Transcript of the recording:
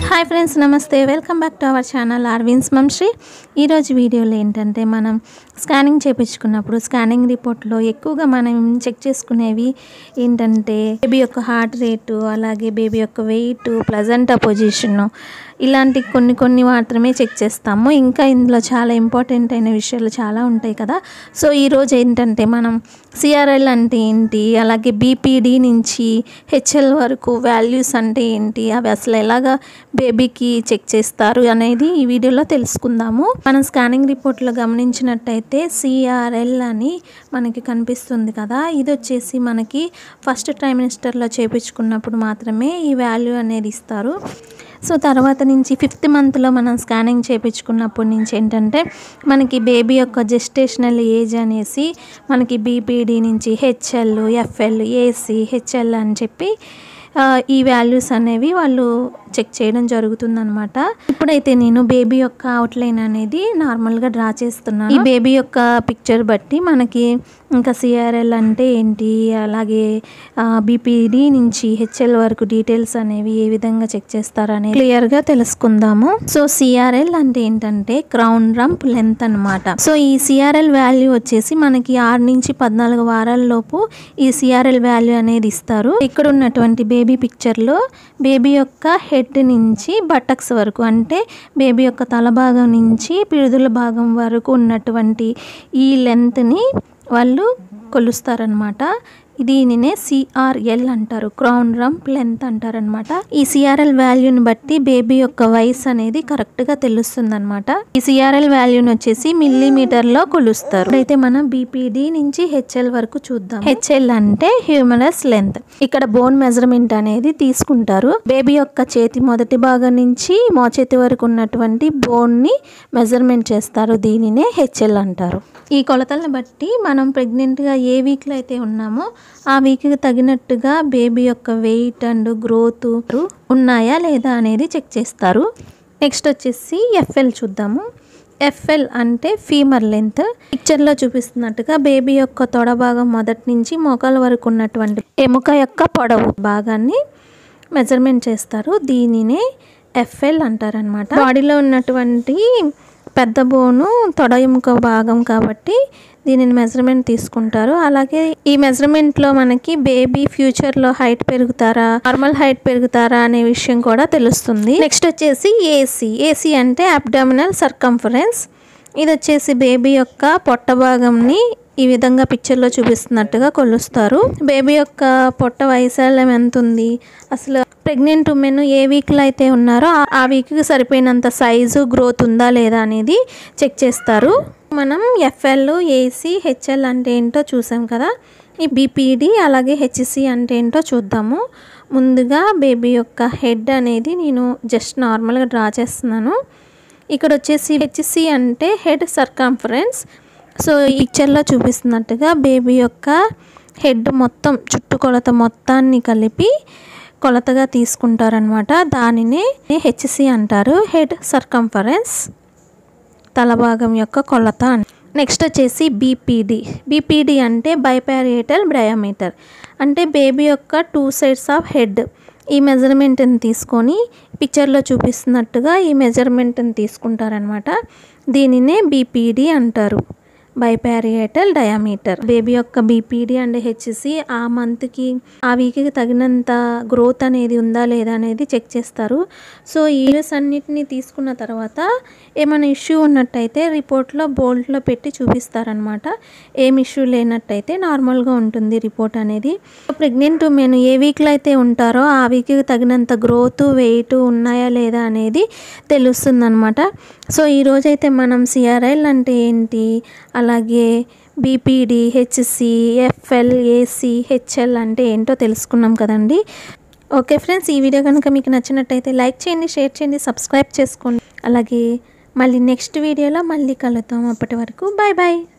hi friends నమస్తే welcome back to our channel ఆర్విన్స్ మంశ్రీ ఈరోజు వీడియోలో ఏంటంటే మనం స్కానింగ్ చేయించుకున్నప్పుడు స్కానింగ్ రిపోర్ట్లో ఎక్కువగా మనం చెక్ చేసుకునేవి ఏంటంటే బేబీ యొక్క హార్ట్ రేటు అలాగే బేబీ యొక్క వెయిట్ ప్లజంటా పొజిషను ఇలాంటి కొన్ని కొన్ని మాత్రమే చెక్ చేస్తాము ఇంకా ఇందులో చాలా ఇంపార్టెంట్ అయిన విషయాలు చాలా ఉంటాయి కదా సో ఈరోజు ఏంటంటే మనం సిఆర్ఎల్ అంటే ఏంటి అలాగే బీపీడి నుంచి హెచ్ఎల్ వరకు వాల్యూస్ అంటే ఏంటి అవి అసలు ఎలాగా బేబీకి చెక్ చేస్తారు అనేది ఈ వీడియోలో తెలుసుకుందాము మనం స్కానింగ్ రిపోర్ట్లో గమనించినట్టయితే సిఆర్ఎల్ అని మనకి కనిపిస్తుంది కదా ఇది వచ్చేసి మనకి ఫస్ట్ ట్రైమినిస్టర్లో చేపించుకున్నప్పుడు మాత్రమే ఈ వాల్యూ అనేది ఇస్తారు సో తర్వాత నుంచి ఫిఫ్త్ మంత్లో మనం స్కానింగ్ చేయించుకున్నప్పటి నుంచి ఏంటంటే మనకి బేబీ యొక్క జెస్టేషనల్ ఏజ్ అనేసి మనకి బీపీడీ నుంచి హెచ్ఎల్ ఎఫ్ఎల్ ఏసీ హెచ్ఎల్ అని చెప్పి ఆ, ఈ వాల్యూస్ అనేవి వాళ్ళు చెక్ చేయడం జరుగుతుందన్నమాట ఇప్పుడైతే నేను బేబీ యొక్క అవుట్లైన్ అనేది నార్మల్గా డ్రా చేస్తున్నాను ఈ బేబీ యొక్క పిక్చర్ బట్టి మనకి ఇంకా సిఆర్ఎల్ అంటే ఏంటి అలాగే బీపీడి నుంచి హెచ్ఎల్ వరకు డీటెయిల్స్ అనేవి ఏ విధంగా చెక్ చేస్తారనేది క్లియర్గా తెలుసుకుందాము సో సిఆర్ఎల్ అంటే ఏంటంటే క్రౌన్ రంప్ లెంత్ అన్నమాట సో ఈ సిఆర్ఎల్ వాల్యూ వచ్చేసి మనకి ఆరు నుంచి పద్నాలుగు వారాల లోపు ఈ సిఆర్ఎల్ వాల్యూ అనేది ఇస్తారు ఇక్కడ ఉన్నటువంటి బేబీ పిక్చర్లో బేబీ యొక్క హెడ్ నుంచి బటక్స్ వరకు అంటే బేబీ యొక్క తల భాగం నుంచి పిడుదల భాగం వరకు ఉన్నటువంటి ఈ లెంత్ని వాళ్ళు కొలుస్తారనమాట దీనినే సిఆర్ఎల్ అంటారు క్రౌన్ రంప్ లెంత్ అంటారనమాట ఈ సిఆర్ఎల్ వాల్యూని బట్టి బేబీ యొక్క వయసు అనేది కరెక్ట్గా తెలుస్తుందన్నమాట ఈ సిఆర్ఎల్ వాల్యూని వచ్చేసి మిల్లీమీటర్లో కొలుస్తారు అయితే మనం బీపీడి నుంచి హెచ్ఎల్ వరకు చూద్దాం హెచ్ఎల్ అంటే హ్యూమరస్ లెంత్ ఇక్కడ బోన్ మెజర్మెంట్ అనేది తీసుకుంటారు బేబీ యొక్క చేతి మొదటి భాగం నుంచి మోచేతి వరకు ఉన్నటువంటి బోన్ ని మెజర్మెంట్ చేస్తారు దీనినే హెచ్ఎల్ అంటారు ఈ కొలతలను బట్టి మనం pregnant గా ఏ వీక్ లో అయితే ఉన్నామో ఆ వీక్ కి తగినట్టుగా బేబీ యొక్క వెయిట్ అండ్ గ్రోత్ ఉన్నాయా లేదా అనేది చెక్ చేస్తారు నెక్స్ట్ వచ్చేసి ఎఫ్ఎల్ చూద్దాము ఎఫ్ఎల్ అంటే ఫీమర్ లెంత్ పిక్చర్లో చూపిస్తున్నట్టుగా బేబీ యొక్క తొడ భాగం మొదటి నుంచి మోకాల వరకు ఉన్నటువంటి ఎముక యొక్క పొడవు భాగాన్ని మెజర్మెంట్ చేస్తారు దీనినే ఎఫ్ఎల్ అంటారనమాట బాడీలో ఉన్నటువంటి పెద్ద బోను తొడ ఎముక భాగం కాబట్టి దీనిని మెజర్మెంట్ తీసుకుంటారు అలాగే ఈ మెజర్మెంట్లో మనకి బేబీ ఫ్యూచర్లో హైట్ పెరుగుతారా నార్మల్ హైట్ పెరుగుతారా అనే విషయం కూడా తెలుస్తుంది నెక్స్ట్ వచ్చేసి ఏసీ ఏసీ అంటే అబ్డామినల్ సర్కంఫరెన్స్ ఇది వచ్చేసి బేబీ యొక్క పొట్ట భాగంని ఈ విధంగా పిక్చర్లో చూపిస్తున్నట్టుగా కొలుస్తారు బేబీ యొక్క పొట్ట వైశాల్యం ఎంత ఉంది అసలు ప్రెగ్నెంట్ ఉమెన్ ఏ వీక్లో అయితే ఉన్నారో ఆ- ఆ వీక్కి సరిపోయినంత సైజు గ్రోత్ ఉందా లేదా అనేది చెక్ చేస్తారు మనం ఎఫ్ఎల్ ఏసీ హెచ్ఎల్ అంటే ఏంటో చూసాం కదా ఈ బీపీడి అలాగే హెచ్సి అంటే ఏంటో చూద్దాము ముందుగా బేబీ యొక్క హెడ్ అనేది నేను జస్ట్ నార్మల్గా డ్రా చేస్తున్నాను ఇక్కడ వచ్చేసి హెచ్సి అంటే హెడ్ సర్కంఫరెన్స్ సో ఈ పిక్చర్లో చూపిస్తున్నట్టుగా బేబీ యొక్క హెడ్ మొత్తం చుట్టుకొలత మొత్తాన్ని కలిపి కొలతగా తీసుకుంటారనమాట దానినే హెచ్సి అంటారు హెడ్ సర్కంఫరెన్స్ తల భాగం యొక్క కొలత అని నెక్స్ట్ వచ్చేసి బీపీడి బీపీడి అంటే బైపారియేటల్ బ్రయోమీటర్ అంటే బేబీ యొక్క టూ సైడ్స్ ఆఫ్ హెడ్ ఈ మెజర్మెంట్ని తీసుకొని పిక్చర్లో చూపిస్తున్నట్టుగా ఈ మెజర్మెంట్ని తీసుకుంటారనమాట దీనినే బీపీడి అంటారు బైపారియేటల్ డయామీటర్ బేబీ యొక్క బీపీడి అండ్ హెచ్సి ఆ మంత్కి ఆ వీక్కి తగినంత గ్రోత్ అనేది ఉందా లేదా అనేది చెక్ చేస్తారు సో ఈ ఇయర్స్ అన్నిటిని తీసుకున్న తర్వాత ఏమైనా ఇష్యూ ఉన్నట్టయితే రిపోర్ట్లో బోల్డ్లో పెట్టి చూపిస్తారనమాట ఏం ఇష్యూ లేనట్టయితే నార్మల్గా ఉంటుంది రిపోర్ట్ అనేది ప్రెగ్నెంట్ ఉమెన్ ఏ వీక్లో అయితే ఉంటారో ఆ వీక్కి తగినంత గ్రోత్ వెయిట్ ఉన్నాయా లేదా అనేది తెలుస్తుందన్నమాట సో ఈరోజైతే మనం సిఆర్ఎల్ అంటే ఏంటి అలాగే BPD HC FL AC HL అంటే ఏంటో తెలుసుకున్నాం కదండి ఓకే ఫ్రెండ్స్ ఈ వీడియో కనుక మీకు నచ్చినట్టయితే లైక్ చేయండి షేర్ చేయండి సబ్స్క్రైబ్ చేసుకోండి అలాగే మళ్ళీ నెక్స్ట్ వీడియోలో మళ్ళీ కలుద్దాం అప్పటి వరకు బాయ్ బాయ్